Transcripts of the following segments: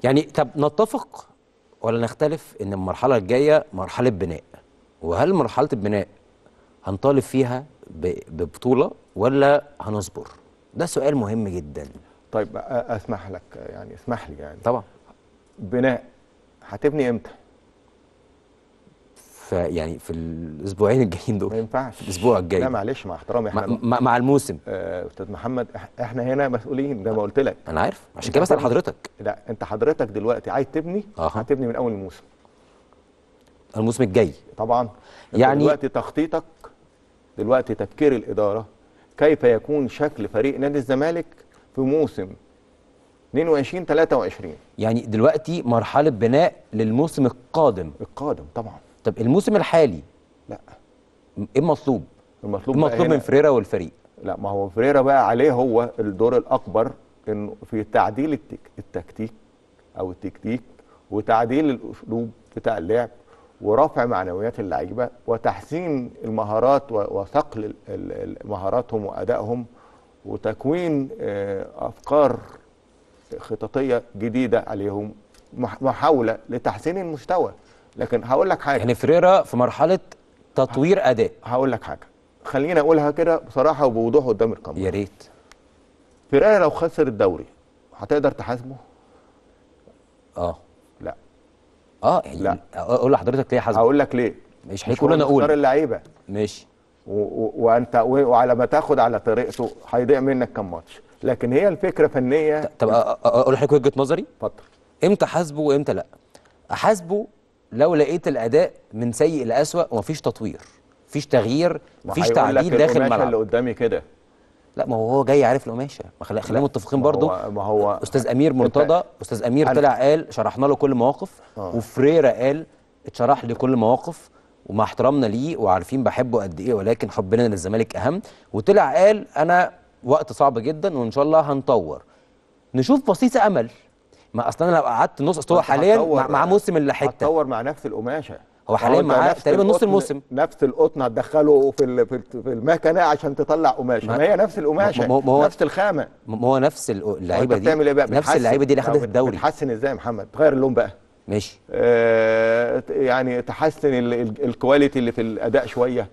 يعني طب نتفق ولا نختلف ان المرحله الجايه مرحله بناء وهل مرحله البناء هنطالب فيها ب- ببطوله ولا هنصبر ده سؤال مهم جدا طيب أ- اسمح لك يعني اسمح لي يعني طبعا بناء هتبني امتى؟ فيعني في الاسبوعين الجايين ما دول ينفعش في الاسبوع الجاي لا معلش مع احترامي مع, احنا مع, مع الموسم آه، استاذ محمد إح- احنا هنا مسؤولين زي ما قلت لك انا عارف عشان كده بسال حضرتك لا انت حضرتك دلوقتي عايز تبني أها. هتبني من اول الموسم الموسم الجاي طبعا أنت يعني- دلوقتي تخطيطك دلوقتي تفكير الاداره كيف يكون شكل فريق نادي الزمالك في موسم 22 23 يعني دلوقتي مرحله بناء للموسم القادم القادم طبعا طب الموسم الحالي لا ايه المطلوب المطلوب ايه بقى المطلوب هنا- من فريرا والفريق لا ما هو فريرا بقى عليه هو الدور الاكبر انه في تعديل التك... التكتيك او التكتيك وتعديل الاسلوب بتاع اللعب ورفع معنويات اللعيبه وتحسين المهارات و... وثقل ال- ال- ال- مهاراتهم وادائهم وتكوين آه، افكار خططيه جديده عليهم مح- محاوله لتحسين المستوى لكن هقول لك حاجه يعني فريرا في مرحله تطوير اداء هقول لك حاجه خليني اقولها كده بصراحه وبوضوح قدام الكاميرا يا ريت فيريرا لو خسر الدوري هتقدر تحاسبه؟ اه لا اه يعني لا. اقول لحضرتك ليه حاسب هقول لك ليه؟ مش مش هيقول هو انا اللي اختار اقول اللعيبه ماشي و- و- وانت و- وعلى ما تاخد على طريقته هيضيع منك كام ماتش لكن هي الفكره فنيه طب أ- أ- اقول لحضرتك وجهه نظري اتفضل امتى احاسبه وامتى لا احاسبه لو لقيت الاداء من سيء لاسوء ومفيش تطوير مفيش تغيير ما مفيش هيقول لك تعديل داخل القماشة اللي الملعب قدامي كده لا ما هو هو جاي عارف القماشه ما خلي- خلينا متفقين ما برضو هو- ما هو استاذ امير مرتضى استاذ امير أنا- طلع قال شرحنا له كل المواقف آه. وفريرا قال اتشرح لي كل المواقف ومع احترامنا ليه وعارفين بحبه قد ايه ولكن حبنا للزمالك اهم وطلع قال انا وقت صعب جدا وان شاء الله هنطور نشوف بصيص امل ما اصلا انا لو قعدت نص اصل هو أنت حاليا هتطور- مع, مع موسم اللي حته هتطور مع نفس القماشه هو حاليا ما أنت معاه نفس تقريبا نص القطن- الموسم. نفس القطن هتدخله في ال- في ال- في المكنه عشان تطلع قماشه ما- ما هي نفس القماشه ما- ما هو- نفس الخامه ما هو نفس ال- اللعيبه وأنت دي بتعمل ايه بقى نفس بتحسن. اللعيبه دي اللي لا، اخدت بت- الدوري بتحسن ازاي يا محمد تغير اللون بقى ماشي آه، ت- يعني تحسن ال- ال- الكواليتي اللي في الاداء شويه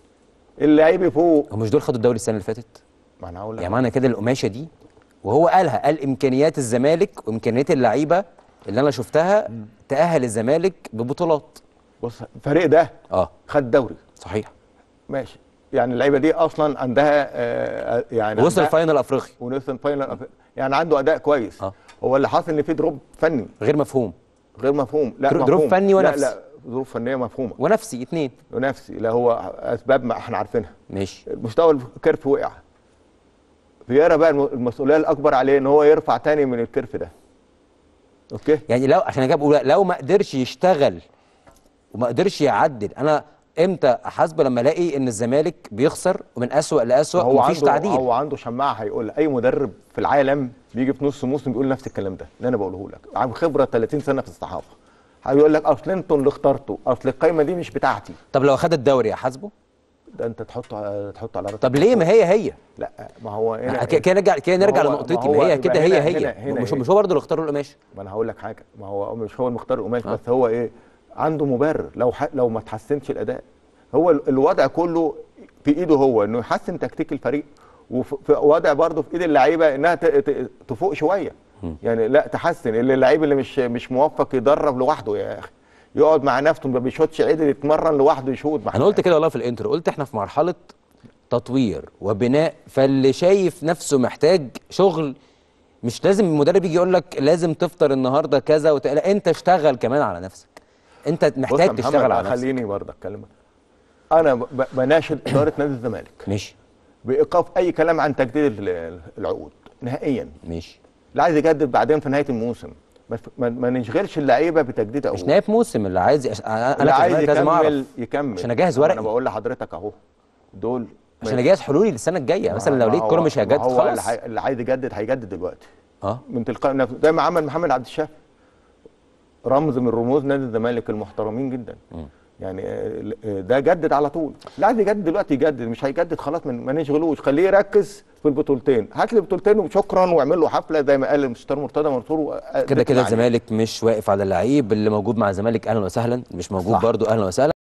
اللعيب فوق هو مش دول خدوا الدوري السنه اللي فاتت ما انا هقول لك يعني معنى كده القماشه دي وهو قالها قال امكانيات الزمالك وامكانيات اللعيبه اللي انا شفتها تاهل الزمالك ببطولات بص الفريق ده اه خد دوري صحيح ماشي يعني اللعيبه دي اصلا عندها آه، يعني وصل عندها- فاينل افريقي ونوصل فاينل أف- يعني عنده اداء كويس آه. هو اللي حاصل ان في دروب فني غير مفهوم غير مفهوم لا دروب مفهوم فني لا ونفسي. لا ظروف فنيه مفهومه ونفسي اتنين ونفسي لا هو اسباب ما احنا عارفينها ماشي مستوى الكيرف وقع فييرا بقى الم- المسؤوليه الاكبر عليه ان هو يرفع تاني من الكيرف ده اوكي يعني لو عشان اجيب أقول لو ما قدرش يشتغل وما قدرش يعدل انا امتى احاسبه لما الاقي ان الزمالك بيخسر ومن اسوأ لاسوأ هو ومفيش عنده تعديل هو عنده شماعه هيقول اي مدرب في العالم بيجي في نص موسم بيقول نفس الكلام ده اللي انا بقوله لك عن خبره 30 سنه في الصحافه هيقول لك اصل انتوا اللي اخترتوا اصل القايمه دي مش بتاعتي طب لو خد الدوري احاسبه ده انت تحطه على- تحطه على رتب طب ليه ما هي هي لا ما هو هنا كده كده نرجع كده ما نرجع هو- لنقطتي ما ما هو هي يبقى كده هنا- هي هي هنا- هنا مش إيه؟ مش هو برضه اللي اختاروا القماشه ما انا هقول لك حاجه ما هو مش هو المختار القماش بس هو ايه عنده مبرر لو ح... لو ما تحسنش الاداء هو ال- الوضع كله في ايده هو انه يحسن تكتيك الفريق وفي وضع برضه في ايد اللعيبه انها ت... ت... تفوق شويه يعني لا تحسن اللي اللعيب اللي مش مش موفق يدرب لوحده يا اخي يقعد مع نفسه ما بيشوطش عدل يتمرن لوحده يشوط مع انا قلت كده والله في الانترو قلت احنا في مرحله تطوير وبناء فاللي شايف نفسه محتاج شغل مش لازم المدرب يجي يقول لك لازم تفطر النهارده كذا وت... لا انت اشتغل كمان على نفسك انت بص يا محتاج محمد تشتغل على نفسك خليني برضه اتكلم انا ب... ب- بناشد اداره نادي الزمالك ماشي بايقاف اي كلام عن تجديد ال- العقود نهائيا ماشي اللي عايز يجدد بعدين في نهايه الموسم ما, ما, ما نشغلش اللعيبه بتجديد مش عقود نهايه موسم اللي عايز يش... انا اللي انا عايز كزمالك لازم اعرف يكمل يكمل عشان أجهز ما ورقي. انا بقول لحضرتك اهو دول عشان اجهز حلولي للسنه الجايه مثلا لو ما لقيت هو- كوره مش ما هيجدد هو اللي, خلاص حي... اللي عايز يجدد هيجدد دلوقتي اه من تلقاء نفسه زي ما عمل محمد عبد الشافي رمز من رموز نادي الزمالك المحترمين جدا يعني آه، آه، ده جدد على طول لا عايز يجدد دلوقتي يجدد مش هيجدد خلاص من- ما نشغلوش خليه يركز في البطولتين هات لي بطولتين وشكرا واعمل له حفله زي ما قال المستشار مرتضى منصور كده كده الزمالك مش واقف على اللعيب اللي موجود مع الزمالك اهلا وسهلا مش موجود صح. برضو اهلا وسهلا